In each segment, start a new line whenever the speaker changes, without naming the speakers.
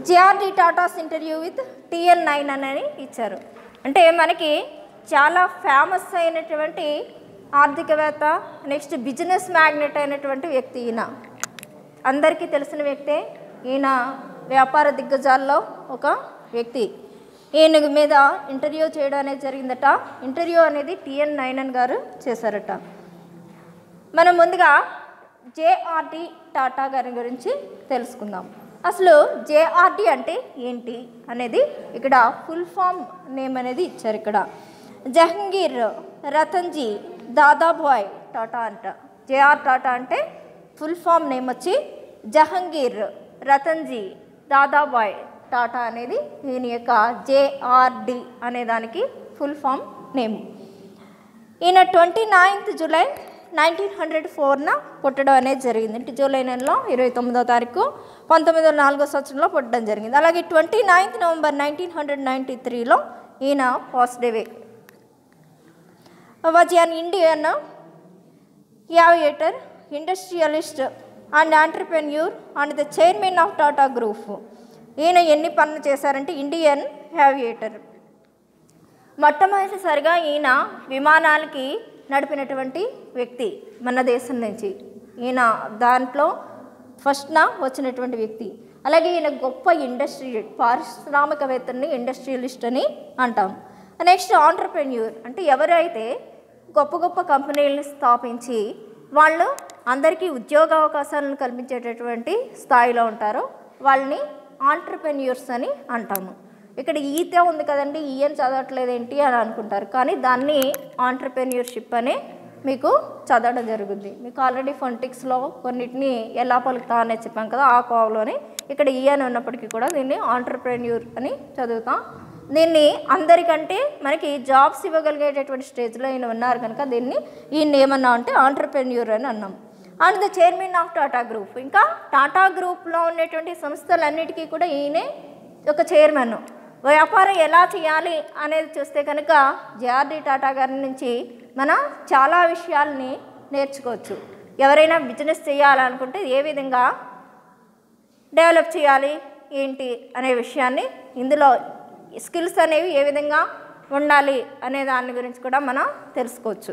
GRD Tata's interview with TN Ninan అని ఇచ్చారు అంటే మనకి చాలా ఫేమస్ అయినటువంటి ఆర్థికవేత్త నెక్స్ట్ బిజినెస్ మ్యాగ్నెట్ అయినటువంటి వ్యక్తి ఈయన అందరికీ తెలిసిన వ్యక్తే ఈయన వ్యాపార దిగ్గజాల్లో ఒక వ్యక్తి ఈయన మీద ఇంటర్వ్యూ చేయడం అనేది జరిగిందట ఇంటర్వ్యూ అనేది టిఎన్ నైనన్ గారు చేశారట మనం ముందుగా జేఆర్డి టాటా గారి గురించి తెలుసుకుందాం అసలు జేఆర్డి అంటే ఏంటి అనేది ఇక్కడ ఫుల్ ఫామ్ నేమ్ అనేది ఇచ్చారు ఇక్కడ జహంగీర్ రతన్జీ దాదాబాయ్ టాటా అంట జేఆర్ టాటా అంటే ఫుల్ ఫామ్ నేమ్ వచ్చి జహంగీర్ రతన్జీ దాదాబాయ్ టాటా అనేది ఈయన యొక్క జేఆర్డి అనే దానికి ఫుల్ ఫామ్ నేమ్ ఈయన twenty ninth July nineteen hundred ఫోర్న పుట్టడం అనేది జరిగింది అంటే జూలై నెలలో ఇరవై తొమ్మిదో తారీఖు పంతొమ్మిది వందల నాలుగో సంవత్సరంలో పుట్టడం జరిగింది అలాగే twenty ninth November nineteen hundred ninety త్రీలో ఈయన positive was an Indian aviator industrialist and entrepreneur and the chairman of Tata group ఈయన ఎన్ని పనులు చేశారంటే ఇండియన్ యావియేటర్ మొట్టమొదటిసారిగా ఈయన విమానాలకి నడిపినటువంటి వ్యక్తి మన దేశం నుంచి ఈయన దాంట్లో ఫస్ట్న వచ్చినటువంటి వ్యక్తి అలాగే ఈయన గొప్ప ఇండస్ట్రీ పారిశ్రామికవేత్తని ఇండస్ట్రియలిస్ట్ అని అంటాం నెక్స్ట్ ఆంటర్ప్రెన్యూర్ అంటే ఎవరైతే గొప్ప గొప్ప కంపెనీలను స్థాపించి వాళ్ళు అందరికీ ఉద్యోగ అవకాశాలను కల్పించేటటువంటి స్థాయిలో ఉంటారో వాళ్ళని ఆంటర్ప్రెన్యూర్స్ అని అంటాము ఇక్కడ ఈత ఉంది కదండి ఈయన చదవట్లేదు ఏంటి అని అనుకుంటారు కానీ దాన్ని ఆంటర్ప్రెన్యూర్షిప్ అనే మీకు చదవడం జరుగుద్ది మీకు ఆల్రెడీ ఫొంటిక్స్లో కొన్నిటిని ఎలా పలుకుతా అనేది చెప్పాం కదా ఆ కోవలోనే ఇక్కడ ఈయన ఉన్నప్పటికీ కూడా దీన్ని ఆంటర్ప్రెన్యూర్ అని చదువుతాం దీన్ని అందరికంటే మనకి జాబ్స్ ఇవ్వగలిగేటటువంటి స్టేజ్లో ఈయన ఉన్నారు కనుక దీన్ని ఈయన ఏమన్నా అంటే ఆంటర్ప్రెన్యూర్ అని అన్నాం and the chairman of Tata group ఇంకా టాటా గ్రూప్లో ఉన్నటువంటి సంస్థలన్నిటికీ కూడా ఈయనే ఒక చైర్మన్ వ్యాపారం ఎలా చేయాలి అనేది చూస్తే కనుక జేఆర్డి టాటా గారి నుంచి మనం చాలా విషయాల్ని నేర్చుకోవచ్చు ఎవరైనా బిజినెస్ చేయాలనుకుంటే ఏ విధంగా డెవలప్ చేయాలి ఏంటి అనే విషయాన్ని ఇందులో స్కిల్స్ అనేవి ఏ విధంగా ఉండాలి అనే దాని గురించి కూడా మనం తెలుసుకోవచ్చు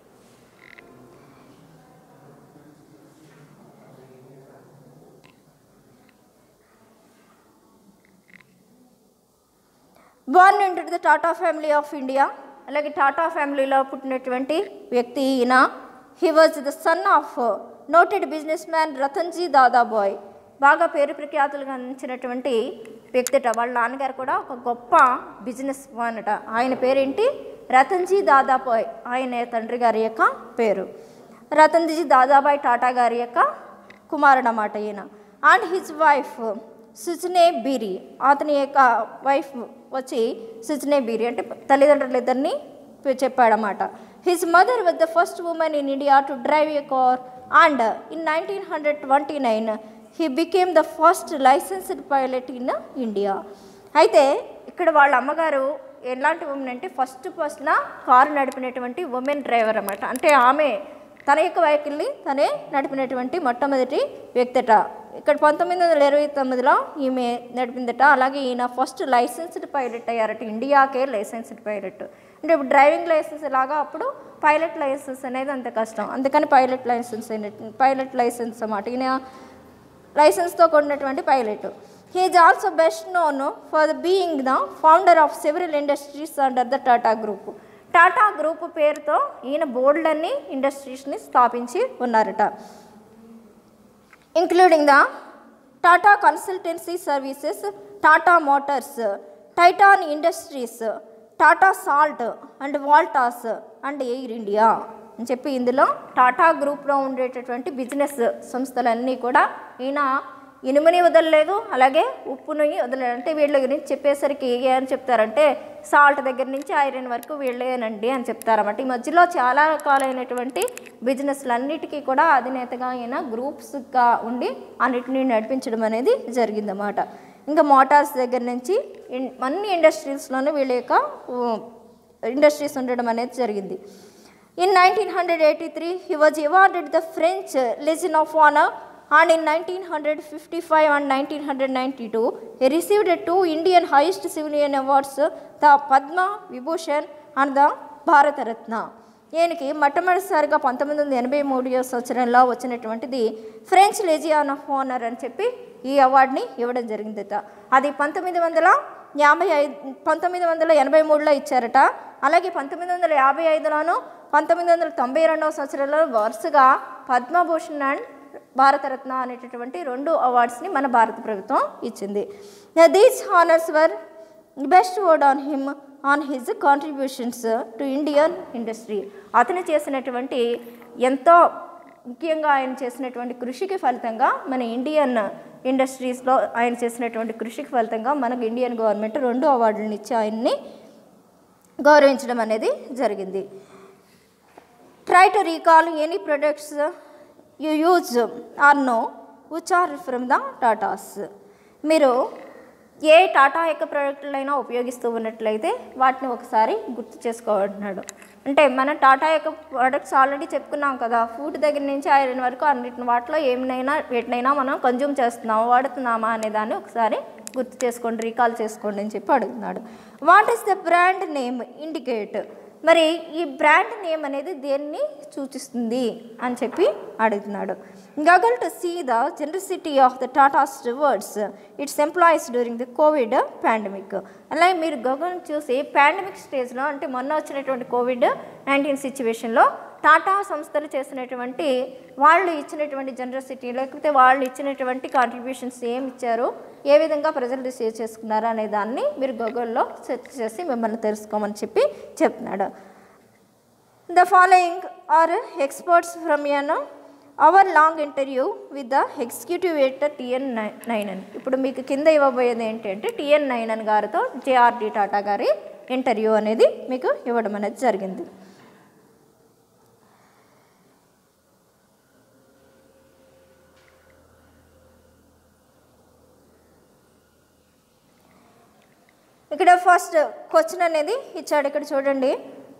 born into the Tata family of India అలాగే టాటా ఫ్యామిలీలో పుట్టినటువంటి వ్యక్తి ఈయన he was the son of noted businessman Ratanji Dadabhai బాగా పేరు ప్రఖ్యాతులు గణించినటువంటి వ్యక్తిట వాళ్ళ నాన్నగారు కూడా ఒక గొప్ప బిజినెస్ మ్యాన్ అట ఆయన పేరేంటి రతన్జీ దాదాబాయ్ ఆయన తండ్రి గారి యొక్క పేరు రతన్జీ దాదాబాయ్ టాటా గారి యొక్క కుమారుడు అన్నమాట ఈయన and his wife Suzanne Briere అతని యొక్క వైఫ్ వచ్చి సుజనే బీరి అంటే తల్లిదండ్రులు ఇద్దరిని చెప్పాడనమాట his mother with the first women in India to drive a car and in nineteen hundred twenty nine he became the first licensed pilot in India అయితే ఇక్కడ వాళ్ళ అమ్మగారు ఎలాంటి ఉమెన్ అంటే ఫస్ట్ ఫస్ట్న కారు నడిపినటువంటి ఉమెన్ డ్రైవర్ అన్నమాట అంటే ఆమె తన యొక్క వెహికల్ని తనే నడిపినటువంటి మొట్టమొదటి వ్యక్తిట ఇక్కడ పంతొమ్మిది వందల ఇరవై తొమ్మిదిలో ఈమె నడిపిందట అలాగే ఈయన ఫస్ట్ లైసెన్స్డ్ పైలట్ అయ్యారట ఇండియాకే లైసెన్స్డ్ పైలట్ అంటే ఇప్పుడు డ్రైవింగ్ లైసెన్స్ లాగా అప్పుడు పైలట్ లైసెన్స్ అనేది అంత కష్టం అందుకని పైలట్ లైసెన్స్ అయినట్టు పైలట్ లైసెన్స్ అన్నమాట ఈయన లైసెన్స్తో కూడినటువంటి pilot he is also best known for the being the founder of several industries under the Tata group Tata group పేరుతో ఈయన బోల్డన్ని ఇండస్ట్రీస్ని స్థాపించి ఉన్నారట including the Tata Consultancy Services Tata Motors Titan Industries Tata Salt and Voltas and Air India అని చెప్పి ఇందులో టాటా గ్రూప్లో ఉండేటటువంటి బిజినెస్ సంస్థలన్నీ కూడా ఈయన ఇనుముని వదలలేదు అలాగే ఉప్పుని వదలలేదు అంటే వీళ్ళ గురించి చెప్పేసరికి ఏమని చెప్తారంటే సాల్ట్ దగ్గర నుంచి ఐరన్ వరకు వీళ్ళేనండి అని చెప్తారన్నమాట ఈ మధ్యలో చాలా రకాలైనటువంటి బిజినెస్లు అన్నిటికీ కూడా అధినేతగా అయిన గ్రూప్స్గా ఉండి అన్నిటిని నడిపించడం అనేది జరిగిందన్నమాట ఇంకా మోటార్స్ దగ్గర నుంచి ఇన్- అన్ని ఇండస్ట్రీస్లోనూ వీళ్ళ యొక్క ఇండస్ట్రీస్ ఉండడం అనేది జరిగింది in nineteen hundred eighty three he was awarded the French Legion of Honour and in 1955 and 1992 he received two Indian highest civilian awards, the Padma Vibhushan and the Bharat Ratna. ఈయనకి మొట్టమొదటిసారిగా పంతొమ్మిది వందల ఎనభై మూడో సంవత్సరంలో వచ్చినటువంటిది ఫ్రెంచ్ లెజియాన్ ఆఫ్ ఆనర్ అని చెప్పి ఈ అవార్డుని ఇవ్వడం జరిగిందట అది పంతొమ్మిది వందల యాభై ఐదు పంతొమ్మిది వందల ఎనభై మూడులో ఇచ్చారట అలాగే పంతొమ్మిది వందల యాభై ఐదులోను పంతొమ్మిది వందల తొంభై రెండవ సంవత్సరంలో వరుసగా పద్మభూషణ్ అండ్ భారతరత్న అనేటటువంటి రెండు అవార్డ్స్ని మన భారత ప్రభుత్వం ఇచ్చింది these honours were bestowed on him on his contributions to Indian industry అతను చేసినటువంటి ఎంతో ముఖ్యంగా ఆయన చేసినటువంటి కృషికి ఫలితంగా మన ఇండియన్ ఇండస్ట్రీస్లో ఆయన చేసినటువంటి కృషికి ఫలితంగా మనకు ఇండియన్ గవర్నమెంట్ రెండు అవార్డులను ఇచ్చి ఆయన్ని గౌరవించడం అనేది జరిగింది try to recall any products you use or know which are from the Tatas మీరు ఏ టాటా యొక్క ప్రోడక్ట్లైనా ఉపయోగిస్తూ ఉన్నట్లయితే వాటిని ఒకసారి గుర్తు చేసుకోవాలన్నాడు అంటే మనం టాటా యొక్క ప్రోడక్ట్స్ ఆల్రెడీ చెప్పుకున్నాం కదా ఫుడ్ దగ్గర నుంచి ఐరన్ వరకు అన్నిటిని వాటిలో ఏమైనా వీటినైనా మనం కన్జ్యూమ్ చేస్తున్నామా వాడుతున్నామా అనే దాన్ని ఒకసారి గుర్తు చేసుకోండి రీకాల్ చేసుకోండి అని చెప్పి అడుగుతున్నాడు what is the brand name indicate మరి ఈ బ్రాండ్ నేమ్ అనేది దేన్ని సూచిస్తుంది అని చెప్పి అడుగుతున్నాడు Google to see the generosity of the Tatas towards its employees during the covid pandemic అలాగే మీరు గగన్ చూసి పాండమిక్ స్టేజ్లో అంటే మొన్న వచ్చినటువంటి కోవిడ్ నైన్టీన్ సిచ్యువేషన్లో టాటా సంస్థలు చేసినటువంటి వాళ్ళు ఇచ్చినటువంటి జనరసిటీ లేకపోతే వాళ్ళు ఇచ్చినటువంటి కాంట్రిబ్యూషన్స్ ఏమి ఇచ్చారు ఏ విధంగా ప్రజలు రిసీవ్ చేసుకున్నారు అనే దాన్ని మీరు గూగుల్లో సెర్చ్ చేసి మిమ్మల్ని తెలుసుకోమని చెప్పి చెప్తున్నాడు the following are excerpts from an hour long interview with the executive editor TN Ninan ఇప్పుడు మీకు కింద ఇవ్వబోయేది ఏంటంటే టిఎన్ నైనన్ గారితో జేఆర్డి టాటా గారి ఇంటర్వ్యూ అనేది మీకు ఇవ్వడం అనేది జరిగింది ఇక్కడ ఫస్ట్ క్వశ్చన్ అనేది ఇచ్చాడు ఇక్కడ చూడండి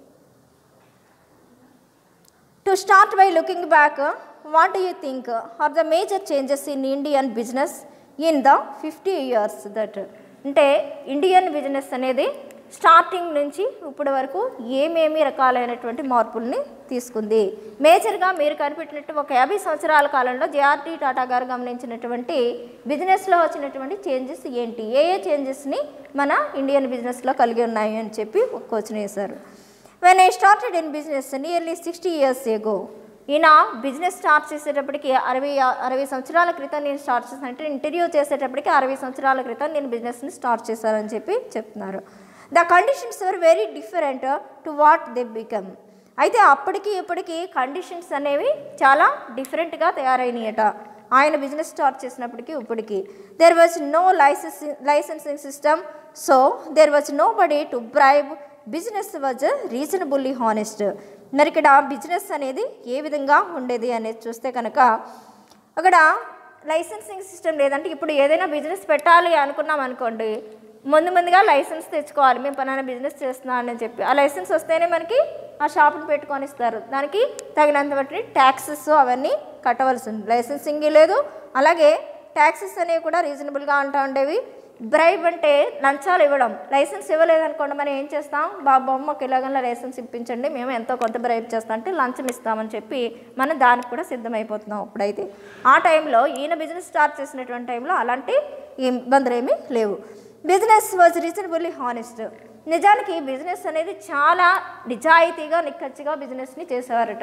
to start by looking back what you think are the major changes in Indian business in the fifty years that అంటే ఇండియన్ బిజినెస్ అనేది స్టార్టింగ్ నుంచి ఇప్పటి వరకు ఏమేమి రకాలైనటువంటి మార్పుల్ని తీసుకుంది మేజర్గా మీరు కనిపెట్టినట్టు ఒక యాభై సంవత్సరాల కాలంలో జేఆర్టీ టాటా గారు గమనించినటువంటి బిజినెస్లో వచ్చినటువంటి చేంజెస్ ఏంటి ఏ ఏ చేంజెస్ని మన ఇండియన్ బిజినెస్లో కలిగి ఉన్నాయి అని చెప్పి ఒక క్వశ్చన్ వేశారు when I started in business nearly sixty years ago ఈయన బిజినెస్ స్టార్ట్ చేసేటప్పటికి అరవై అరవై సంవత్సరాల క్రితం నేను స్టార్ట్ చేశాను అంటే ఇంటర్వ్యూ చేసేటప్పటికి అరవై సంవత్సరాల క్రితం నేను బిజినెస్ని స్టార్ట్ చేశానని చెప్పి చెప్తున్నారు the conditions are very different to what they become అయితే అప్పటికి ఇప్పటికి కండిషన్స్ అనేవి చాలా డిఫరెంట్గా తయారైనాయట ఆయన బిజినెస్ స్టార్ట్ చేసినప్పటికీ ఇప్పటికి there was no license licensing system so there was nobody to bribe business was reasonably honest మరి ఇక్కడ బిజినెస్ అనేది ఏ విధంగా ఉండేది అనేది చూస్తే కనుక అక్కడ లైసెన్సింగ్ సిస్టమ్ లేదంటే ఇప్పుడు ఏదైనా బిజినెస్ పెట్టాలి అనుకున్నాం అనుకోండి ముందు ముందుగా లైసెన్స్ తెచ్చుకోవాలి మేము పలానా బిజినెస్ చేస్తున్నామని చెప్పి ఆ లైసెన్స్ వస్తేనే మనకి ఆ షాప్ని పెట్టుకొని ఇస్తారు దానికి తగినంత బట్టి ట్యాక్సెస్ అవన్నీ కట్టవలసి ఉంది లైసెన్సింగ్ లేదు అలాగే ట్యాక్సెస్ అనేవి కూడా రీజనబుల్గా ఉంటా ఉండేవి బ్రైబ్ అంటే లంచాలు ఇవ్వడం లైసెన్స్ ఇవ్వలేదనుకోండి మనం ఏం చేస్తాం బాబు మాకు ఇలాగన్నా లైసెన్స్ ఇప్పించండి మేము ఎంతో కొంత బ్రైబ్ చేస్తాం అంటే లంచం ఇస్తామని చెప్పి మనం దానికి కూడా సిద్ధమైపోతున్నాం ఇప్పుడైతే ఆ టైంలో ఈయన బిజినెస్ స్టార్ట్ చేసినటువంటి టైంలో అలాంటి ఇబ్బందులు ఏమీ లేవు బిజినెస్ వాజ్ రీజనబుల్లీ హానెస్ట్ నిజానికి బిజినెస్ అనేది చాలా నిజాయితీగా నిక్కచ్చిగా బిజినెస్ని చేసేవారట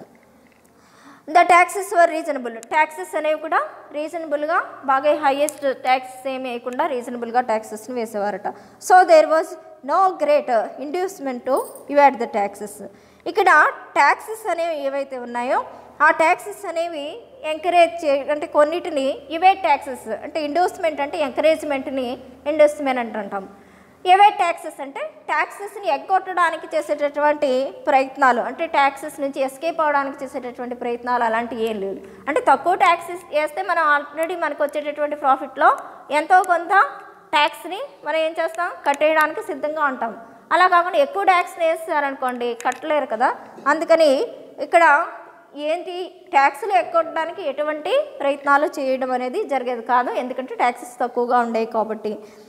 the taxes were reasonable taxes అనేవి కూడా రీజనబుల్గా బాగా హైయెస్ట్ ట్యాక్సెస్ ఏమి వేయకుండా రీజనబుల్గా ట్యాక్సెస్ని వేసేవారట so there was no great inducement to evade the taxes ఇక్కడ ట్యాక్సెస్ అనేవి ఏవైతే ఉన్నాయో ఆ ట్యాక్సెస్ అనేవి ఎంకరేజ్ చే అంటే కొన్నిటిని ఇవే ట్యాక్సెస్ అంటే ఇండోస్మెంట్ అంటే ఎంకరేజ్మెంట్ని ఇండోస్మెంట్ అంటాం ఏవే ట్యాక్సెస్ అంటే ట్యాక్సెస్ని ఎగ్గొట్టడానికి చేసేటటువంటి ప్రయత్నాలు అంటే ట్యాక్సెస్ నుంచి ఎస్కేప్ అవడానికి చేసేటటువంటి ప్రయత్నాలు అలాంటివి ఏం లేవు అంటే తక్కువ ట్యాక్సెస్ వేస్తే మనం ఆల్రెడీ మనకు వచ్చేటటువంటి ప్రాఫిట్లో ఎంతో కొంత ట్యాక్స్ని మనం ఏం చేస్తాం కట్టేయడానికి సిద్ధంగా ఉంటాం అలా కాకుండా ఎక్కువ ట్యాక్స్ని వేస్తారనుకోండి కట్టలేరు కదా అందుకని ఇక్కడ ఏంటి ట్యాక్సులు ఎక్కొట్టడానికి ఎటువంటి ప్రయత్నాలు చేయడం అనేది జరిగేది కాదు ఎందుకంటే ట్యాక్సెస్ తక్కువగా ఉండేవి కాబట్టి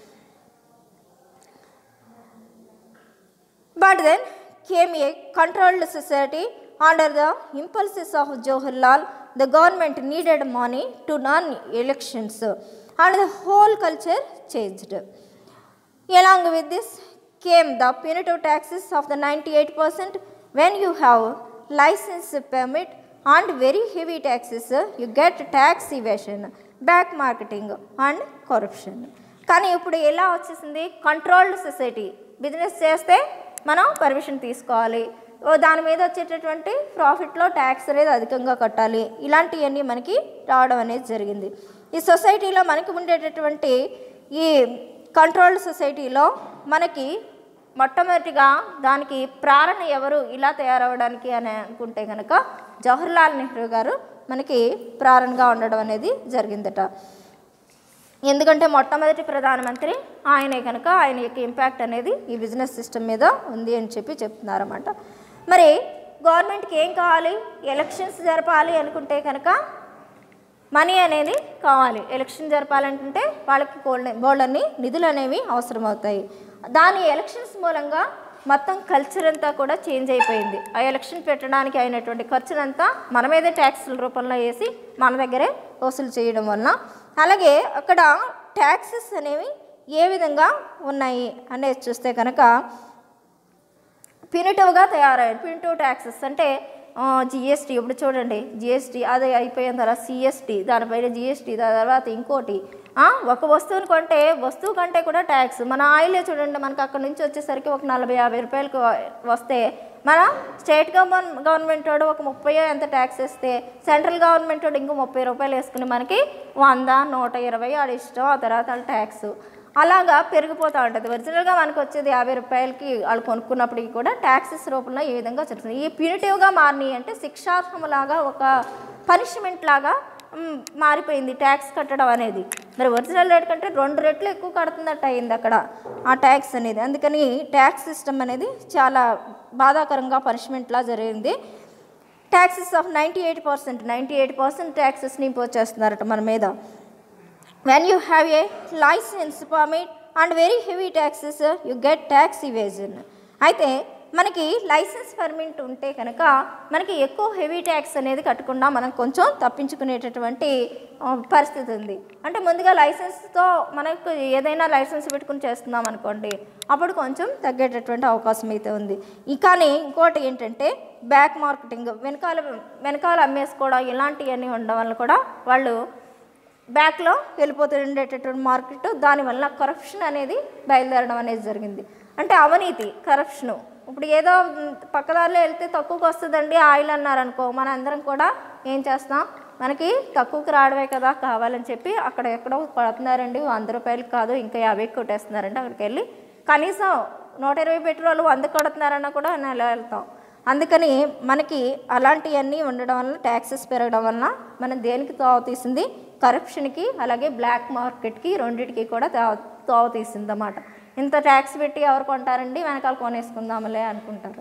But then came a controlled society under the impulses of Jawaharlal. The government needed money to run elections and the whole culture changed. Along with this came the punitive taxes of the 98%. When you have license permit and very heavy taxes, you get tax evasion, back marketing and corruption. కానీ ఇప్పుడు ఎలా వచ్చేసింది controlled society business చేస్తే మనం permission తీసుకోవాలి ఓ దాని మీద వచ్చేటటువంటి ప్రాఫిట్లో ట్యాక్స్ అనేది అధికంగా కట్టాలి ఇలాంటివన్నీ మనకి రావడం అనేది జరిగింది ఈ సొసైటీలో మనకి ఉండేటటువంటి ఈ కంట్రోల్డ్ సొసైటీలో మనకి మొట్టమొదటిగా దానికి ప్రేరణ ఎవరు ఇలా తయారవడానికి అని అనుకుంటే కనుక జవహర్లాల్ నెహ్రూ గారు మనకి ప్రేరణగా ఉండడం అనేది జరిగిందట ఎందుకంటే మొట్టమొదటి ప్రధానమంత్రి ఆయనే కనుక ఆయన యొక్క ఇంపాక్ట్ అనేది ఈ బిజినెస్ సిస్టమ్ మీద ఉంది అని చెప్పి చెప్తున్నారన్నమాట మరి గవర్నమెంట్కి ఏం కావాలి ఎలక్షన్స్ జరపాలి అనుకుంటే కనుక మనీ అనేది కావాలి ఎలక్షన్ జరపాలంటే వాళ్ళకి గోల్డ్ గోల్డ్ అన్ని నిధులు అనేవి అవసరమవుతాయి దాని ఎలక్షన్స్ మూలంగా మొత్తం కల్చర్ అంతా కూడా చేంజ్ అయిపోయింది ఆ ఎలక్షన్ పెట్టడానికి అయినటువంటి ఖర్చునంతా మన మీదే ట్యాక్సుల రూపంలో వేసి మన దగ్గరే వసూలు చేయడం వలన అలాగే అక్కడ ట్యాక్సెస్ అనేవి ఏ విధంగా ఉన్నాయి అనేది చూస్తే కనుక ప్యూనిటివ్గా తయారయ్యాయి ప్యూనిటివ్ ట్యాక్సెస్ అంటే జిఎస్టీ ఇప్పుడు చూడండి జిఎస్టీ అది అయిపోయిన తర్వాత సిఎస్టీ దానిపైన జిఎస్టీ దాని తర్వాత ఇంకోటి ఆ, ఒక వస్తువుని కొంటే వస్తువు కంటే కూడా ట్యాక్స్ మన ఆయిలే చూడండి మనకు అక్కడ నుంచి వచ్చేసరికి ఒక నలభై యాభై రూపాయలకు వస్తే మన స్టేట్ గవర్నమెంట్ గవర్నమెంట్ వాడు ఒక ముప్పై ఎంత ట్యాక్స్ వేస్తే సెంట్రల్ గవర్నమెంట్ వాడు ఇంకో ముప్పై రూపాయలు వేసుకుని మనకి వంద నూట ఇరవై ఆడ ఇష్టం ఆ తర్వాత వాళ్ళ ట్యాక్స్ అలాగా పెరిగిపోతూ ఉంటుంది ఒరిజినల్గా మనకు వచ్చేది యాభై రూపాయలకి వాళ్ళు కొనుక్కున్నప్పటికీ కూడా ట్యాక్సెస్ రూపంలో ఈ విధంగా చెప్తుంది ఈ ప్యూనిటివ్గా మారినాయి అంటే శిక్షార్హంలాగా ఒక పనిష్మెంట్ లాగా మ్, మారిపోయింది ట్యాక్స్ కట్టడం అనేది మరి ఒరిజినల్ రేట్ కంటే రెండు రెట్లు ఎక్కువ కడుతున్నట్టు అయింది అక్కడ ఆ ట్యాక్స్ అనేది అందుకని ట్యాక్స్ సిస్టమ్ అనేది చాలా బాధాకరంగా పనిష్మెంట్లా జరిగింది taxes of ninety eight percent ninety eight percent ట్యాక్సెస్ని ఇంపోజ్ చేస్తున్నారట మన మీద when you have a license permit and very heavy taxes you get tax evasion అయితే మనకి లైసెన్స్ పర్మిట్ ఉంటే కనుక మనకి ఎక్కువ హెవీ ట్యాక్స్ అనేది కట్టకుండా మనం కొంచెం తప్పించుకునేటటువంటి ఆ, పరిస్థితి ఉంది అంటే ముందుగా లైసెన్స్తో మనకు ఏదైనా లైసెన్స్ పెట్టుకుని చేస్తున్నాం అనుకోండి అప్పుడు కొంచెం తగ్గేటటువంటి అవకాశం అయితే ఉంది ఈ కానీ ఇంకోటి ఏంటంటే బ్యాక్ మార్కెటింగ్ వెనకాల వెనకాల అమ్మేసుకోవడం ఇలాంటివన్నీ ఉండడం వల్ల కూడా వాళ్ళు బ్యాక్లో వెళ్ళిపోతూ ఉండేటటువంటి మార్కెట్ దానివల్ల కరప్షన్ అనేది బయలుదేరడం అనేది జరిగింది అంటే అవినీతి కరప్షను ఇప్పుడు ఏదో మ్, పక్కదారిలో వెళ్తే తక్కువకి వస్తుందండి ఆయిల్ అన్నారనుకో మన అందరం కూడా ఏం చేస్తాం మనకి తక్కువకి రావడమే కదా కావాలని చెప్పి అక్కడ ఎక్కడో పడుతున్నారండి వంద రూపాయలకి కాదు ఇంకా యాభైకి కొట్టేస్తున్నారండి అక్కడికి వెళ్ళి కనీసం నూట ఇరవై పెట్రోల్ వంద కొడుతున్నారన్నా కూడా నెల వెళ్తాం అందుకని మనకి అలాంటివన్నీ ఉండడం వల్ల ట్యాక్సెస్ పెరగడం వలన మనం దేనికి తోవ తీసింది కరప్షన్కి అలాగే బ్లాక్ మార్కెట్కి రెండింటికి కూడా తోవ తోవ తీసింది అన్నమాట ఇంత ట్యాక్స్ పెట్టి ఎవరు కొంటారండి వెనకాల కొనేసుకుందాంలే అనుకుంటారు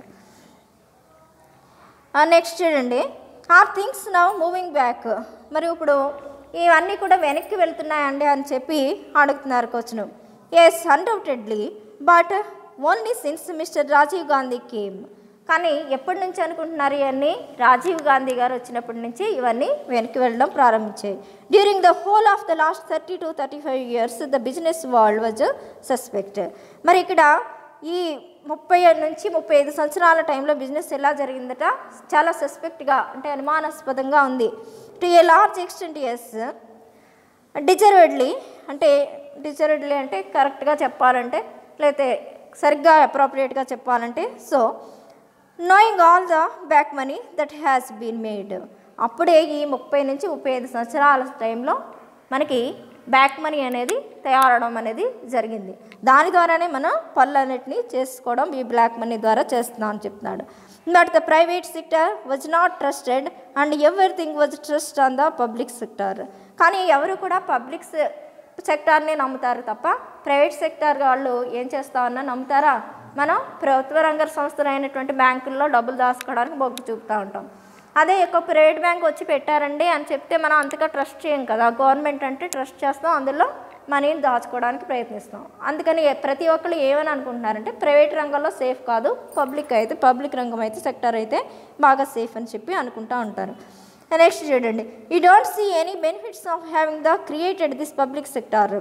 నెక్స్ట్ చూడండి are things now moving back మరి ఇప్పుడు ఇవన్నీ కూడా వెనక్కి వెళ్తున్నాయండి అని చెప్పి అడుగుతున్నారు question yes undoubtedly but only since mister Rajiv Gandhi came కానీ ఎప్పటి నుంచి అనుకుంటున్నారు ఇవన్నీ రాజీవ్ గాంధీ గారు వచ్చినప్పటి నుంచి ఇవన్నీ వెనక్కి వెళ్ళడం ప్రారంభించాయి during the whole of the last thirty to thirty five years the business world was suspect మరి ఇక్కడ ఈ ముప్పై నుంచి ముప్పై ఐదు సంవత్సరాల టైంలో బిజినెస్ ఎలా జరిగిందట చాలా సస్పెక్ట్గా అంటే అనుమానాస్పదంగా ఉంది to a large extent as deservedly అంటే డిజర్వెడ్లీ అంటే కరెక్ట్గా చెప్పాలంటే లేకపోతే సరిగ్గా అప్రోప్రియేట్గా చెప్పాలంటే so knowing all the black money that has been made అప్పుడే ఈ ముప్పై నుంచి ముప్పై ఐదు సంవత్సరాల టైంలో మనకి బ్యాక్ మనీ అనేది తయారవడం అనేది జరిగింది దాని ద్వారానే మనం పనులన్నిటిని చేసుకోవడం ఈ బ్లాక్ మనీ ద్వారా చేస్తున్నాం అని చెప్తున్నాడు but the private sector was not trusted and everything was trust on the public sector కానీ ఎవరు కూడా పబ్లిక్ సెక్టార్ని నమ్ముతారు తప్ప ప్రైవేట్ సెక్టార్ వాళ్ళు ఏం చేస్తామన్నా నమ్ముతారా మనం ప్రభుత్వ రంగ సంస్థలు అయినటువంటి బ్యాంకుల్లో డబ్బులు దాచుకోవడానికి మొగ్గు చూపుతూ ఉంటాం అదే ఒక ప్రైవేట్ బ్యాంక్ వచ్చి పెట్టారండి అని చెప్తే మనం అంతగా ట్రస్ట్ చేయం కదా గవర్నమెంట్ అంటే ట్రస్ట్ చేస్తాం అందులో మనీని దాచుకోవడానికి ప్రయత్నిస్తాం అందుకని ఏ- ప్రతి ఒక్కరు ఏమని అనుకుంటున్నారంటే ప్రైవేట్ రంగంలో సేఫ్ కాదు పబ్లిక్ అయితే పబ్లిక్ రంగం అయితే సెక్టర్ అయితే బాగా సేఫ్ అని చెప్పి అనుకుంటూ ఉంటారు నెక్స్ట్ చూడండి ఈ don't see any benefits of having the created this public sector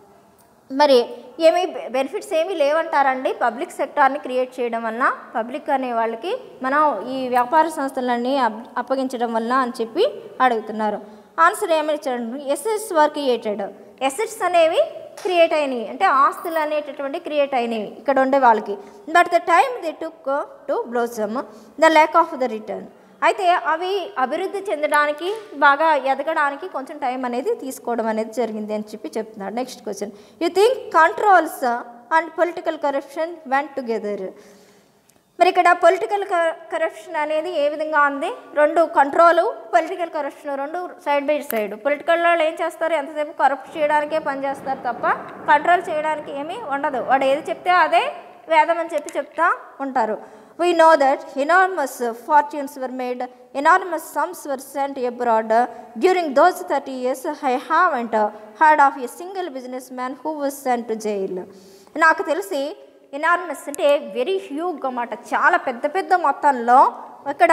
మరి ఏమి బెనిఫిట్స్ ఏమీ లేవంటారండి పబ్లిక్ సెక్టార్ని క్రియేట్ చేయడం వల్ల పబ్లిక్ అనే వాళ్ళకి మనం ఈ వ్యాపార సంస్థలన్నీ అప్- అప్పగించడం వల్ల అని చెప్పి అడుగుతున్నారు ఆన్సర్ ఏమని చూడండి ఎసెట్స్ వర్ క్రియేటెడ్ ఎసెట్స్ అనేవి క్రియేట్ అయినాయి అంటే ఆస్తులు అనేటటువంటి క్రియేట్ అయినవి ఇక్కడ ఉండే వాళ్ళకి but the time the took to blossom the lack of the return అయితే అవి అభివృద్ధి చెందడానికి బాగా ఎదగడానికి కొంచెం టైం అనేది తీసుకోవడం అనేది జరిగింది అని చెప్పి చెప్తున్నాడు next question you think controls and political corruption went together మరి ఇక్కడ పొలిటికల్ కరప్షన్ అనేది ఏ విధంగా ఉంది రెండు కంట్రోలు పొలిటికల్ కరప్షన్ రెండు సైడ్ బై సైడ్ పొలిటికల్ వాళ్ళు ఏం చేస్తారు ఎంతసేపు కరప్ట్ చేయడానికే పనిచేస్తారు తప్ప కంట్రోల్ చేయడానికి ఏమీ ఉండదు వాడు ఏది చెప్తే అదే వేదం అని చెప్పి చెప్తా ఉంటారు we know that enormous fortunes were made enormous sums were sent abroad during those thirty years I haven't heard of a single businessman who was sent to jail నాకు తెలిసి ఎనార్మస్ అంటే very huge అన్నమాట చాలా పెద్ద పెద్ద మొత్తంలో ఇక్కడ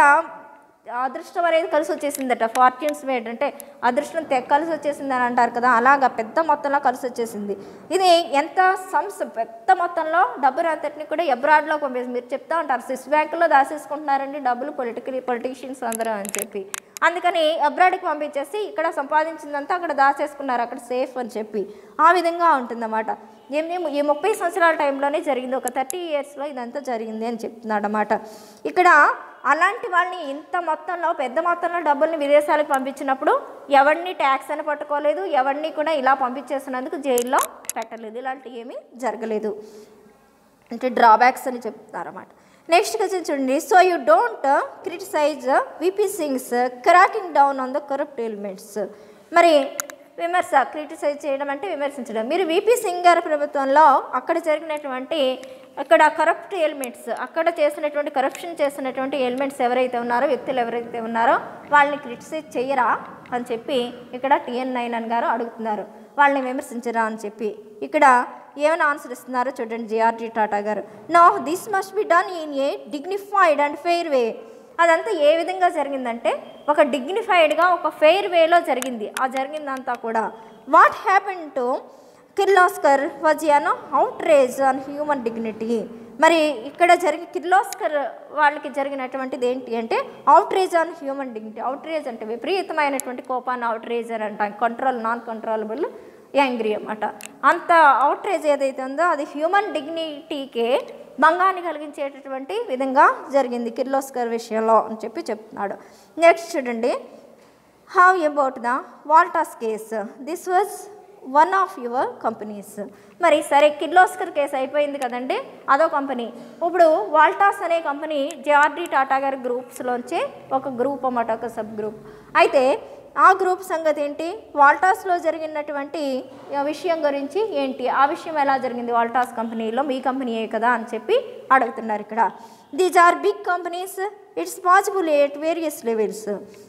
అదృష్టం అనేది కలిసి వచ్చేసిందట ఫార్చ్యూన్స్ మేడ్ అంటే అదృష్టం తె కలిసి వచ్చేసింది అని అంటారు కదా అలాగా పెద్ద మొత్తంలో కలిసి వచ్చేసింది ఇది ఎంత సమ్స్ పెద్ద మొత్తంలో డబ్బులు అంతటిని కూడా ఎబ్రాడ్లో పంపేసి మీరు చెప్తా ఉంటారు స్విస్ బ్యాంకులో దాచేసుకుంటున్నారండి డబ్బులు పొలిటికల్ పొలిటీషియన్స్ అందరూ అని చెప్పి అందుకని అబ్రాడ్కి పంపించేసి ఇక్కడ సంపాదించిందంతా అక్కడ దాచేసుకున్నారు అక్కడ సేఫ్ అని చెప్పి ఆ విధంగా ఉంటుందన్నమాట ఏమి ఈ ముప్పై సంవత్సరాల టైంలోనే జరిగింది ఒక థర్టీ ఇయర్స్లో ఇదంతా జరిగింది అని చెప్తున్నాడు అన్నమాట ఇక్కడ అలాంటి వాళ్ళని ఇంత మొత్తంలో పెద్ద మొత్తంలో డబ్బుల్ని విదేశాలకు పంపించినప్పుడు ఎవరిని ట్యాక్స్ అని పట్టుకోలేదు ఎవరిని కూడా ఇలా పంపించేసినందుకు జైల్లో పెట్టలేదు ఇలాంటివి ఏమీ జరగలేదు అంటే డ్రాబ్యాక్స్ అని చెప్తారన్నమాట నెక్స్ట్ క్వశ్చన్ చూడండి so you don't criticize VP Singh's cracking down on the corrupt elements మరి విమర్శ క్రిటిసైజ్ చేయడం అంటే విమర్శించడం మీరు విపి సింగ్ గారి ప్రభుత్వంలో అక్కడ జరిగినటువంటి అక్కడ కరప్ట్ ఎలిమెంట్స్ అక్కడ చేసినటువంటి కరప్షన్ చేసినటువంటి ఎలిమెంట్స్ ఎవరైతే ఉన్నారో వ్యక్తులు ఎవరైతే ఉన్నారో వాళ్ళని క్రిటిసైజ్ చేయరా అని చెప్పి ఇక్కడ టిఎన్ నైన్ గారు అడుగుతున్నారు వాళ్ళని విమర్శించరా అని చెప్పి ఇక్కడ ఏమైనా ఆన్సర్ ఇస్తున్నారో చూడండి జిఆర్డి టాటా గారు no this must be done in a dignified and fair way అదంతా ఏ విధంగా జరిగిందంటే ఒక డిగ్నిఫైడ్గా ఒక ఫెయిర్ వేలో జరిగింది ఆ జరిగిందంతా కూడా what happen to Kirloskar was an outrage on human dignity మరి ఇక్కడ జరిగి కిర్లాస్కర్ వాళ్ళకి జరిగినటువంటిది ఏంటి అంటే outrage on human dignity outrage అంటే విపరీతమైనటువంటి కోపాన్ని అవుట్ రేజ్ అని అంటాం కంట్రోల్ నాన్ కంట్రోలబుల్ యాంగ్రీ అన్నమాట అంత అవుట్రేజ్ ఏదైతే ఉందో అది హ్యూమన్ డిగ్నిటీకే భంగాన్ని కలిగించేటటువంటి విధంగా జరిగింది కిర్లోస్కర్ విషయంలో అని చెప్పి చెప్తున్నాడు నెక్స్ట్ చూడండి how about the Voltas case this was one of your companies మరి సరే కిర్లోస్కర్ కేసు అయిపోయింది కదండి అదో కంపెనీ ఇప్పుడు వాల్టాస్ అనే కంపెనీ జేఆర్డి టాటా గారి గ్రూప్స్లోంచే ఒక గ్రూప్ అన్నమాట ఒక సబ్ గ్రూప్ అయితే ఆ గ్రూప్ సంగతి ఏంటి వాల్టాస్లో జరిగినటువంటి ఆ విషయం గురించి ఏంటి ఆ విషయం ఎలా జరిగింది వాల్టాస్ కంపెనీలో మీ కంపెనీయే కదా అని చెప్పి అడుగుతున్నారు ఇక్కడ these are big companies it's possible at various levels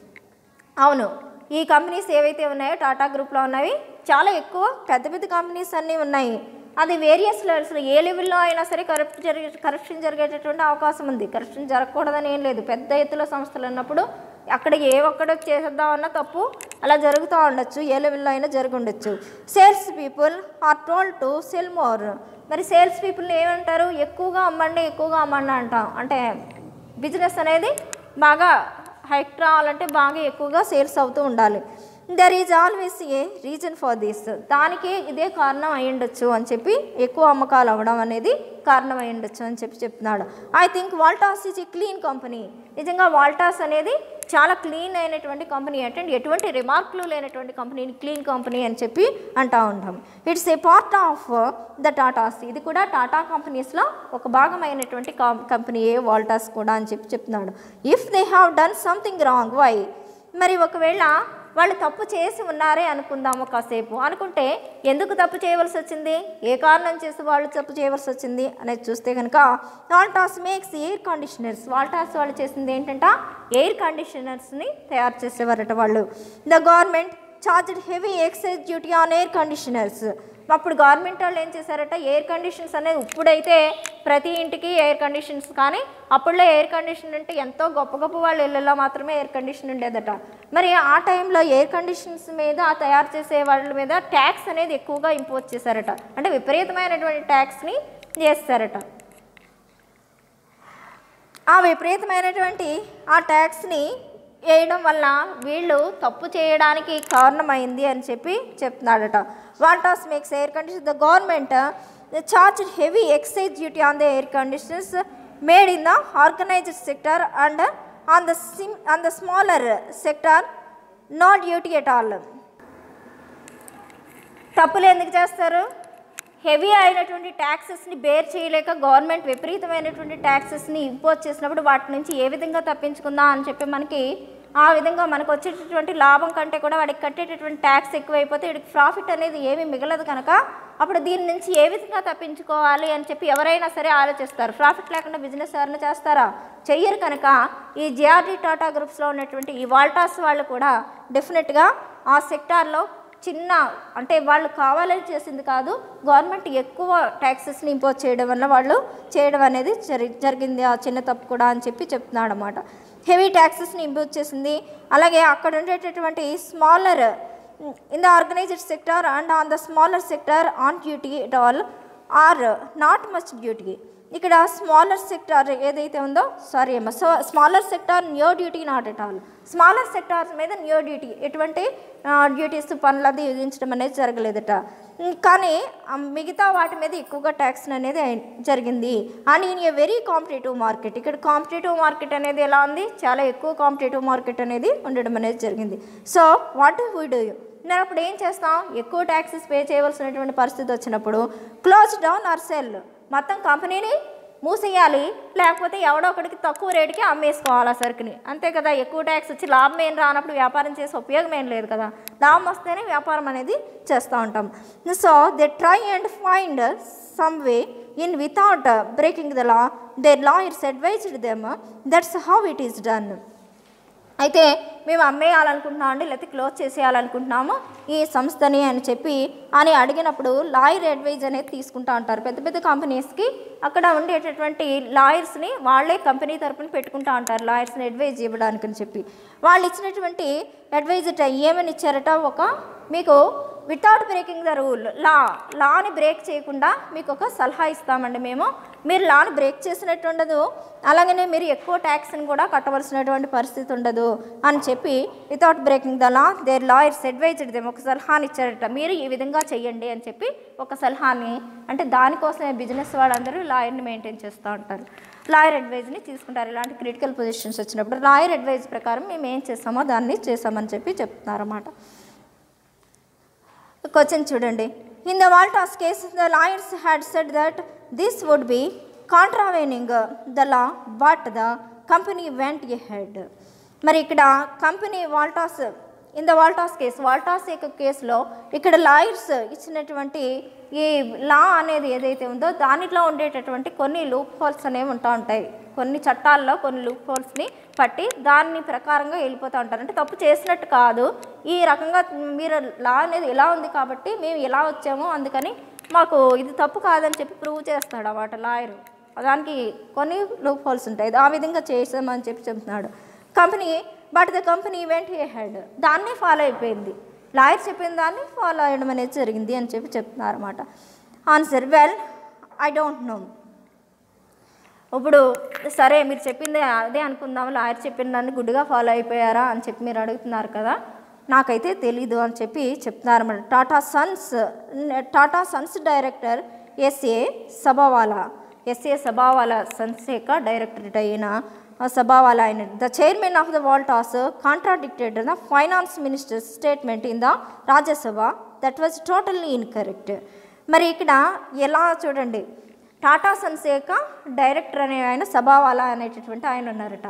అవును ఈ కంపెనీస్ ఏవైతే ఉన్నాయో టాటా గ్రూప్లో ఉన్నవి చాలా ఎక్కువ పెద్ద పెద్ద కంపెనీస్ అన్నీ ఉన్నాయి అది వేరియస్ లెవెల్స్లో ఏ లెవెల్లో అయినా సరే కరప్ట్ జరిగే కరప్షన్ జరిగేటటువంటి అవకాశం ఉంది కరప్షన్ జరగకూడదని ఏం లేదు పెద్ద ఎత్తులో సంస్థలు ఉన్నప్పుడు అక్కడ ఏ ఒక్కడ చేసేద్దామన్నా తప్పు అలా జరుగుతూ ఉండొచ్చు ఏ లెవెల్లో అయినా జరిగి ఉండొచ్చు sales people are told to sell more మరి సేల్స్ పీపుల్ని ఏమంటారు ఎక్కువగా అమ్మండి ఎక్కువగా అమ్మండి అంటాం అంటే బిజినెస్ అనేది బాగా హైక్ రావాలంటే బాగా ఎక్కువగా సేల్స్ అవుతూ ఉండాలి there is always a reason for this దానికి ఇదే కారణం అయి ఉండొచ్చు అని చెప్పి ఎక్కువ అమ్మకాలు అవ్వడం అనేది కారణం అయి ఉండొచ్చు అని చెప్పి చెప్తున్నాడు I think Voltas is a clean company నిజంగా వాల్టాస్ అనేది చాలా క్లీన్ అయినటువంటి కంపెనీ అంటే ఎటువంటి రిమార్క్లు లేనటువంటి కంపెనీని క్లీన్ కంపెనీ అని చెప్పి అంటూ ఉంటాం it's a part of the Tatas ఇది కూడా టాటా కంపెనీస్లో ఒక భాగమైనటువంటి కంపెనీయే వాల్టాస్ కూడా అని చెప్పి చెప్తున్నాడు if they have done something wrong why మరి ఒకవేళ వాళ్ళు తప్పు చేసి ఉన్నారే అనుకుందాము కాసేపు అనుకుంటే ఎందుకు తప్పు చేయవలసి వచ్చింది ఏ కారణం చేసి వాళ్ళు తప్పు చేయవలసి వచ్చింది అనేది చూస్తే కనుక Voltas makes air conditioners Voltas వాళ్ళు చేసింది ఏంటంట ఎయిర్ కండిషనర్స్ని తయారు చేసేవారట వాళ్ళు the government charged heavy excise duty on air conditioners అప్పుడు గవర్నమెంట్ వాళ్ళు ఏం చేశారట ఎయిర్ కండిషన్స్ అనేది ఇప్పుడైతే ప్రతి ఇంటికి ఎయిర్ కండిషన్స్ కానీ అప్పుడులో ఎయిర్ కండిషన్ అంటే ఎంతో గొప్ప గొప్ప వాళ్ళ ఇళ్ళల్లో మాత్రమే ఎయిర్ కండిషన్ ఉండేదట మరి ఆ టైంలో ఎయిర్ కండిషన్స్ మీద ఆ తయారు చేసే వాళ్ళ మీద ట్యాక్స్ అనేది ఎక్కువగా ఇంపోజ్ చేశారట అంటే విపరీతమైనటువంటి ట్యాక్స్ని చేస్తారట ఆ విపరీతమైనటువంటి ఆ ట్యాక్స్ని వేయడం వల్ల వీళ్ళు తప్పు చేయడానికి కారణమైంది అని చెప్పి చెప్తున్నాడట Voltas makes air condition the government charge heavy excise duty on the air conditioners made in the organised sector and on the same on the smaller sector no duty at all తప్పులు ఎందుకు చేస్తారు హెవీ అయినటువంటి ట్యాక్సెస్ని bear చేయలేక government విపరీతమైనటువంటి ట్యాక్సెస్ని impose చేసినప్పుడు వాటి నుంచి ఏ విధంగా తప్పించుకుందాం అని చెప్పి మనకి ఆ విధంగా మనకు వచ్చేటటువంటి లాభం కంటే కూడా వాడికి కట్టేటటువంటి ట్యాక్స్ ఎక్కువైపోతే వీడికి ప్రాఫిట్ అనేది ఏమీ మిగలదు కనుక అప్పుడు దీని నుంచి ఏ విధంగా తప్పించుకోవాలి అని చెప్పి ఎవరైనా సరే ఆలోచిస్తారు ప్రాఫిట్ లేకుండా బిజినెస్ ఎవరైనా చేస్తారా చెయ్యరు కనుక ఈ జిఆర్డీ టాటా గ్రూప్స్లో ఉన్నటువంటి ఈ వాల్టాస్ వాళ్ళు కూడా డెఫినెట్గా ఆ సెక్టార్లో చిన్న అంటే వాళ్ళు కావాలని చేసింది కాదు గవర్నమెంట్ ఎక్కువ ట్యాక్సెస్ని ఇంపోజ్ చేయడం వల్ల వాళ్ళు చేయడం అనేది జరి జరిగింది ఆ చిన్న తప్పు కూడా అని చెప్పి చెప్తున్నాడు అనమాట హెవీ ట్యాక్సెస్ని ఇంపోజ్ చేసింది అలాగే అక్కడ ఉండేటటువంటి smaller in the organised sector and on the smaller sector on duty it all are not much duty ఇక్కడ స్మాలర్ సెక్టార్ ఏదైతే ఉందో సారీ అమ్మ so smaller sector no duty not at all smaller sectors మీద no duty ఎటువంటి duties పనులు అది విధించడం అనేది జరగలేదట ఉమ్, కానీ ఆ, మిగతా వాటి మీద ఎక్కువగా ట్యాక్స్ అనేది అయి- జరిగింది and in a very competitive market ఇక్కడ కాంపిటేటివ్ మార్కెట్ అనేది ఎలా ఉంది చాలా ఎక్కువ కాంపిటేటివ్ మార్కెట్ అనేది ఉండడం అనేది జరిగింది సో వాట్ వీ డూ నేను అప్పుడు ఏం చేస్తాం ఎక్కువ ట్యాక్సెస్ పే చేయవలసినటువంటి పరిస్థితి వచ్చినప్పుడు క్లోజ్ డౌన్ ఆర్ సెల్ మొత్తం కంపెనీని మూసేయాలి లేకపోతే ఎవడో ఒకడికి తక్కువ రేటుకి అమ్మేసుకోవాలి ఆ సరుకుని అంతే కదా ఎక్కువ ట్యాక్స్ వచ్చి లాభం ఏం రానప్పుడు వ్యాపారం చేసే ఉపయోగం ఏం లేదు కదా లాభం వస్తేనే వ్యాపారం అనేది చేస్తూ ఉంటాం so they try and find some way in without breaking the law they lawyers advised them that's how it is done అయితే మేము అమ్మేయాలనుకుంటున్నాం అండి లేకపోతే క్లోజ్ చేసేయాలనుకుంటున్నాము ఈ సంస్థని అని చెప్పి అని అడిగినప్పుడు లాయర్ అడ్వైజ్ అనేది తీసుకుంటా ఉంటారు పెద్ద పెద్ద కంపెనీస్కి అక్కడ ఉండేటటువంటి లాయర్స్ని వాళ్ళే కంపెనీ తరపున పెట్టుకుంటా ఉంటారు లాయర్స్ని అడ్వైజ్ ఇవ్వడానికి అని చెప్పి వాళ్ళు ఇచ్చినటువంటి అడ్వైజ్ ఏమని ఇచ్చారట ఒక మీకు without breaking the rule law లాని బ్రేక్ చేయకుండా మీకు ఒక సలహా ఇస్తామండి మేము మీరు లాని బ్రేక్ చేసినట్టు ఉండదు అలాగనే మీరు ఎక్కువ ట్యాక్స్ని కూడా కట్టవలసినటువంటి పరిస్థితి ఉండదు అని చెప్పి without breaking the law there lawyers advised them ఒక సలహాని ఇచ్చారట మీరు ఈ విధంగా చెయ్యండి అని చెప్పి ఒక సలహాని అంటే దానికోసమే బిజినెస్ వాళ్ళందరూ లాయర్ని మెయింటైన్ చేస్తూ ఉంటారు లాయర్ అడ్వైజ్ని తీసుకుంటారు ఇలాంటి క్రిటికల్ పొజిషన్స్ వచ్చినప్పుడు లాయర్ అడ్వైజ్ ప్రకారం మేము ఏం చేస్తామో దాన్ని చేస్తామని చెప్పి చెప్తున్నారన్నమాట క్వశ్చన్ చూడండి in the Voltas case the lawyers had said that this would be contravening the law but the company went ahead మరి ఇక్కడ company Voltas in the Voltas case Voltas యొక్క కేసులో ఇక్కడ లాయర్స్ ఇచ్చినటువంటి ఈ లా అనేది ఏదైతే ఉందో దానిలో ఉండేటటువంటి కొన్ని లూప్ హోల్స్ అనేవి ఉంటా ఉంటాయి కొన్ని చట్టాల్లో కొన్ని లూప్ హోల్స్ని పట్టి దాన్ని ప్రకారంగా వెళ్ళిపోతూ ఉంటారు అంటే తప్పు చేసినట్టు కాదు ఈ రకంగా మీరు లా అనేది ఇలా ఉంది కాబట్టి మేము ఇలా వచ్చాము అందుకని మాకు ఇది తప్పు కాదని చెప్పి ప్రూవ్ చేస్తాడు అన్నమాట లాయరు దానికి కొన్ని లూప్ హోల్స్ ఉంటాయి ఆ విధంగా చేసామని చెప్పి చెప్తున్నాడు company but the company went ahead దాన్నే ఫాలో అయిపోయింది లాయర్ చెప్పిన దాన్ని ఫాలో అయ్యడం అనేది జరిగింది అని చెప్పి చెప్తున్నారు అనమాట answer well I don't know ఇప్పుడు సరే మీరు చెప్పింది అదే అనుకుందాం లాయర్ చెప్పిన దాన్ని గుడ్డుగా ఫాలో అయిపోయారా అని చెప్పి మీరు అడుగుతున్నారు కదా నాకైతే తెలీదు అని చెప్పి చెప్తున్నారు అన్నమాట Tata Sons Tata Sons director S A Sabawala S A Sabawala sons యొక్క డైరెక్టరేట్ అయిన ఆ సబావాలా ఆయన the chairman of the Voltas contradicted the finance minister statement in the Rajya Sabha that was totally incorrect మరి ఇక్కడ ఎలా చూడండి టాటా సన్స్ యొక్క డైరెక్టర్ అనే ఆయన సభావాలా అనేటటువంటి ఆయన ఉన్నారట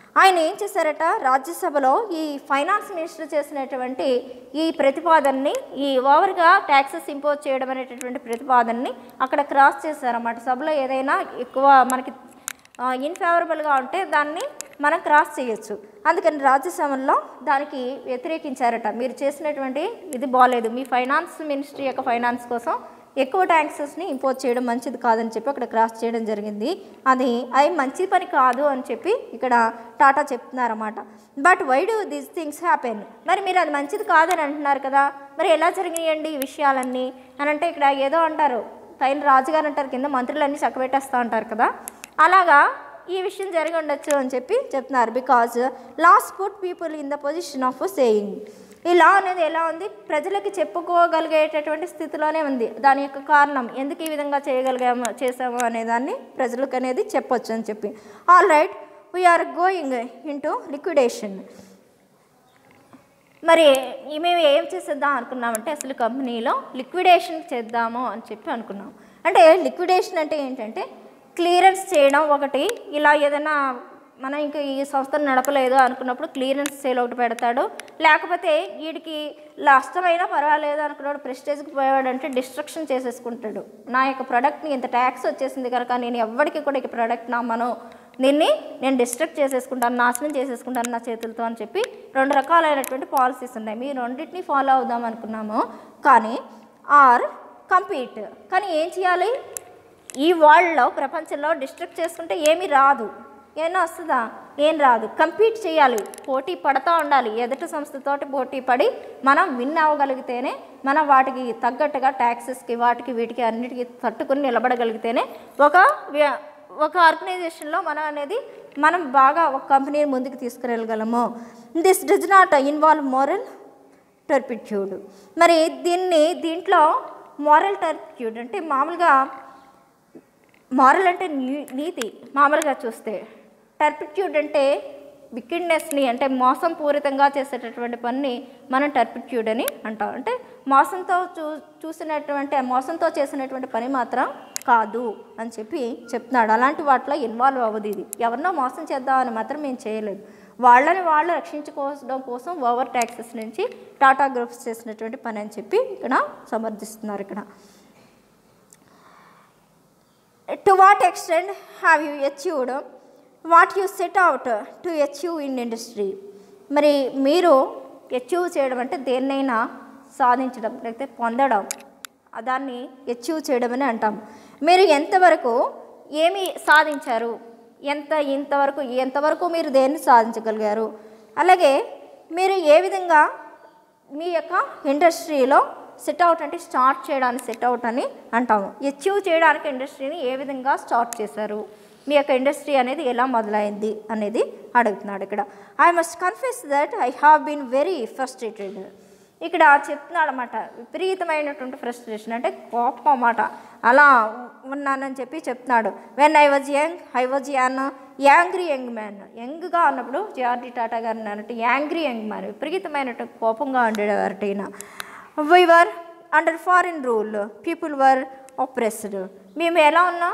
ఆయన ఏం చేశారట రాజ్యసభలో ఈ ఫైనాన్స్ మినిస్టర్ చేసినటువంటి ఈ ప్రతిపాదనని ఈ ఓవర్గా ట్యాక్సెస్ ఇంపోజ్ చేయడం అనేటటువంటి ప్రతిపాదనని అక్కడ క్రాస్ చేశారన్నమాట సభలో ఏదైనా ఎక్కువ మనకి ఇన్ఫేవరబుల్గా ఉంటే దాన్ని మనం క్రాస్ చేయొచ్చు అందుకని రాజ్యసభలో దానికి వ్యతిరేకించారట మీరు చేసినటువంటి ఇది బాగాలేదు మీ ఫైనాన్స్ మినిస్ట్రీ యొక్క ఫైనాన్స్ కోసం ఎక్కువ ట్యాక్సెస్ని ఇంపోజ్ చేయడం మంచిది కాదని చెప్పి అక్కడ క్రాస్ చేయడం జరిగింది అది అది మంచి పని కాదు అని చెప్పి ఇక్కడ టాటా చెప్తున్నారన్నమాట but why do these things happen మరి మీరు అది మంచిది కాదని అంటున్నారు కదా మరి ఎలా జరిగినాయండి ఈ విషయాలన్నీ అని అంటే ఇక్కడ ఏదో అంటారు పైన రాజుగారు అంటారు కింద మంత్రులన్నీ చక్కబెట్టేస్తూ ఉంటారు కదా అలాగా ఈ విషయం జరిగి ఉండొచ్చు అని చెప్పి చెప్తున్నారు because laws put people in the position of saying ఈ లా అనేది ఎలా ఉంది ప్రజలకి చెప్పుకోగలిగేటటువంటి స్థితిలోనే ఉంది దాని యొక్క కారణం ఎందుకు ఈ విధంగా చేయగలిగాము చేసాము అనే దాన్ని ప్రజలకు అనేది చెప్పొచ్చు అని చెప్పి all right we're going into liquidation మరి ఈ మేము ఏం చేసేద్దాం అనుకున్నామంటే అసలు కంపెనీలో లిక్విడేషన్ చేద్దాము అని చెప్పి అనుకున్నాం అంటే లిక్విడేషన్ అంటే ఏంటంటే క్లియరెన్స్ చేయడం ఒకటి ఇలా ఏదైనా మనం ఇంకా ఈ సంస్థను నడపలేదు అనుకున్నప్పుడు క్లియరెన్స్ సేల్ ఒకటి పెడతాడు లేకపోతే వీడికి నష్టమైనా పర్వాలేదు అనుకున్నాడు ప్రెస్టేజ్కి పోయాడంటే డిస్ట్రక్షన్ చేసేసుకుంటాడు నా యొక్క ప్రోడక్ట్ని ఇంత ట్యాక్స్ వచ్చేసింది కనుక నేను ఎవ్వడికి కూడా ఈ ప్రోడక్ట్ నమ్మను దీన్ని నేను డిస్ట్రక్ట్ చేసేసుకుంటాను నాశనం చేసేసుకుంటాను నా చేతులతో అని చెప్పి రెండు రకాలైనటువంటి పాలసీస్ ఉన్నాయి మీ రెండింటిని ఫాలో అవుదాం అనుకున్నాము కానీ ఆర్ కంపీట్ కానీ ఏం చేయాలి ఈ వరల్డ్లో ప్రపంచంలో డిస్ట్రక్ట్ చేసుకుంటే ఏమీ రాదు ఏమైనా వస్తుందా ఏం రాదు కంపీట్ చేయాలి పోటీ పడతా ఉండాలి ఎదుటి సంస్థతోటి పోటీ పడి మనం విన్ అవ్వగలిగితేనే మనం వాటికి తగ్గట్టుగా ట్యాక్సెస్కి వాటికి వీటికి అన్నిటికీ తట్టుకుని నిలబడగలిగితేనే ఒక వ్య- ఒక ఆర్గనైజేషన్లో మనం అనేది మనం బాగా ఒక కంపెనీని ముందుకు తీసుకువెళ్ళగలము this does not involve moral turpitude మరి దీన్ని దీంట్లో మారల్ టర్పిట్యూడ్ అంటే మామూలుగా మారల్ అంటే నీ- నీతి మామూలుగా చూస్తే టర్పిట్యూడ్ అంటే వికిడ్నెస్ని అంటే మోసం పూరితంగా చేసేటటువంటి పనిని మనం టర్పిట్యూడ్ అని అంటాం అంటే మోసంతో చూ చూసినటువంటి మోసంతో చేసినటువంటి పని మాత్రం కాదు అని చెప్పి చెప్తున్నాడు అలాంటి వాటిలో ఇన్వాల్వ్ అవ్వదు ఇది ఎవరినో మోసం చేద్దామని మాత్రం మేము చేయలేదు వాళ్ళని వాళ్ళు రక్షించుకోవడం కోసం ఓవర్ ట్యాక్సెస్ నుంచి టాటా గ్రూప్స్ చేసినటువంటి పని అని చెప్పి ఇక్కడ సమర్థిస్తున్నారు ఇక్కడ to what extent have you achieved what you set out to achieve in industry మరి మీరు అచీవ్ చేయడం అంటే దేన్నైనా సాధించడం లేకపోతే పొందడం ఆ దాన్ని అచీవ్ చేయడం అని అంటాం మీరు ఎంతవరకు ఏమి సాధించారు ఎంత ఇంతవరకు ఎంతవరకు మీరు దేన్ని సాధించగలిగారు అలాగే మీరు ఏ విధంగా మీ యొక్క ఇండస్ట్రీలో సెట్ అవుట్ అంటే స్టార్ట్ చేయడానికి సెట్ అవుట్ అని అంటాము అచీవ్ చేయడానికి ఇండస్ట్రీని ఏ విధంగా స్టార్ట్ చేశారు మీ యొక్క ఇండస్ట్రీ అనేది ఎలా మొదలైంది అనేది అడుగుతున్నాడు ఇక్కడ I must confess that I have been very frustrated ఇక్కడ చెప్తున్నాడు అనమాట విపరీతమైనటువంటి ఫ్రస్ట్రేషన్ అంటే కోపం అన్నమాట అలా ఉన్నానని చెప్పి చెప్తున్నాడు when I was young I was an angry young man యంగ్గా ఉన్నప్పుడు జేఆర్డి టాటా గారు అన్నట్టు యాంగ్రీ యంగ్ మ్యాన్ విపరీతమైనటువంటి కోపంగా ఉండేవారట ఈయన we were under foreign rule people were oppressed మేము ఎలా ఉన్నాం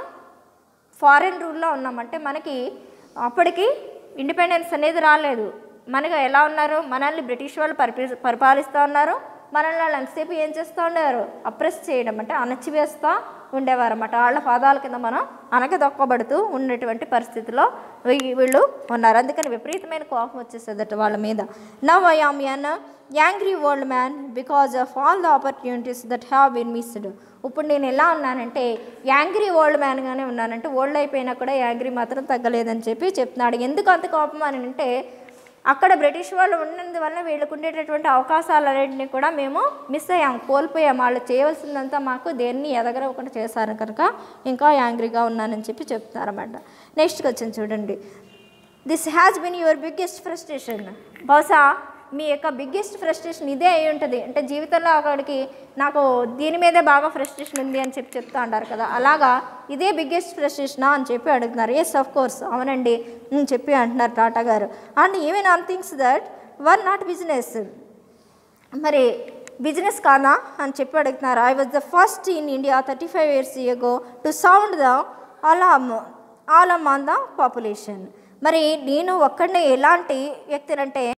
ఫారిన్ రూల్లో ఉన్నామంటే మనకి అప్పటికి ఇండిపెండెన్స్ అనేది రాలేదు మనకు ఎలా ఉన్నారు మనల్ని బ్రిటిష్ వాళ్ళు పరిపి పరిపాలిస్తూ ఉన్నారు మనల్ని వాళ్ళు ఎంతసేపు ఏం చేస్తూ ఉండేవారు అప్రెస్ చేయడం అంటే అణచివేస్తూ ఉండేవారు అన్నమాట వాళ్ళ పాదాల కింద మనం అనగదొక్కబడుతూ ఉన్నటువంటి పరిస్థితిలో వీ- వీళ్ళు ఉన్నారు అందుకని విపరీతమైన కోపం వచ్చేసేదట వాళ్ళ మీద now I am an angry old man because of all the opportunities that have been missed ఇప్పుడు నేను ఎలా ఉన్నానంటే యాంగ్రీ వరల్డ్ మ్యాన్గానే ఉన్నానంటే ఓల్డ్ అయిపోయినా కూడా యాంగ్రీ మాత్రం తగ్గలేదని చెప్పి చెప్తున్నాడు ఎందుకు అంత కోపం అని అంటే అక్కడ బ్రిటిష్ వాళ్ళు ఉన్నందువల్ల వీళ్ళకు ఉండేటటువంటి అవకాశాలన్నింటినీ కూడా మేము మిస్ అయ్యాం కోల్పోయాం వాళ్ళు చేయవలసిందంతా మాకు దేన్ని ఎదగరవకుండా చేశారు కనుక ఇంకా యాంగ్రీగా ఉన్నానని చెప్పి చెప్తున్నారన్నమాట నెక్స్ట్కి వచ్చింది చూడండి this has been your biggest frustration బహుశా మీ యొక్క బిగ్గెస్ట్ ఫ్రస్ట్రేషన్ ఇదే అయి ఉంటుంది అంటే జీవితంలో ఒకడికి నాకు దీని మీదే బాగా ఫ్రస్ట్రేషన్ ఉంది అని చెప్పి చెప్తా ఉంటారు కదా అలాగా ఇదే బిగ్గెస్ట్ ఫ్రస్ట్రేషనా అని చెప్పి అడుగుతున్నారు ఎస్ ఆఫ్ కోర్స్ అవునండి అని చెప్పి అంటున్నారు టాటా గారు and even on things that were not business మరి బిజినెస్ కాదా అని చెప్పి అడుగుతున్నారు I was the first in India thirty five years ago to sound the alarm alarm on the population మరి నేను ఒక్కడిని ఎలాంటి వ్యక్తినంటే